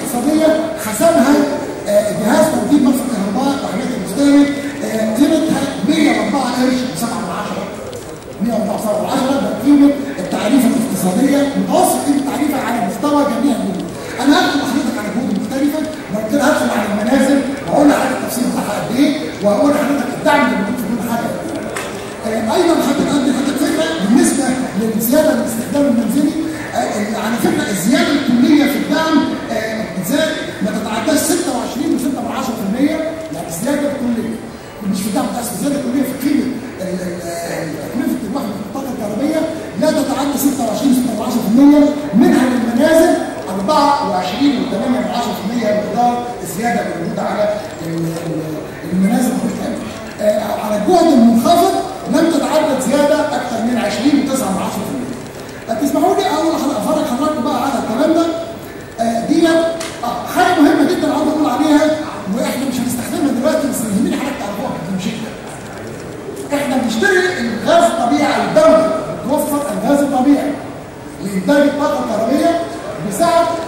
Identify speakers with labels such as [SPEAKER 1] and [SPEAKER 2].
[SPEAKER 1] الاقتصاديه حسبها آه، جهاز تنظيم مصر الكهرباء وحمايه المستهلك آه، قيمتها 104 قرش ب 7 من 10 114 10 ده قيمه التعريفه الاقتصاديه متوسط قيمه التعريفه على مستوى جميع البنوك. انا هدخل لحضرتك على البنود المختلفه وبعد كده هدخل على المنازل واقول لحضرتك التفصيل بتاعها قد ايه وهقول لحضرتك الدعم اللي موجود في كل حاجه قد ايه. آه، ايضا حضرتك عندي حضرتك فكره بالنسبه للزياده الاستخدام المنزلي آه، على فكره الزياده الكليه في الدعم آه، زاد ما تتعداش 26 و6 من 10% يعني الزياده الكليه مش في الدعم بس الزياده الكليه في قيمه ال- ال- ال- تكلفه الوحده الطاقه الكهربائيه لا تتعدى 26 6 من 10% منها للمنازل 24 و8 من 10% مقدار الزياده اللي موجوده على ال- ال- المنازل بالكامل. آه، على الجهد المنخفض لم تتعدى زياده اكثر من 20 و9 من 10%. تسمحوا لي اقول لحضرتك افرج حضراتكم بقى على الكلام ده آه، دي آه، حاجه مهمه جدا عاوز اقول عليها واحنا مش هنستخدمها دلوقتي بس يهمني حضرتك تعرفوها بتمشي احنا بنشتري الغاز الطبيعي الدولي بتوفر الغاز الطبيعي لانتاج الطاقه الكهربائيه بسعر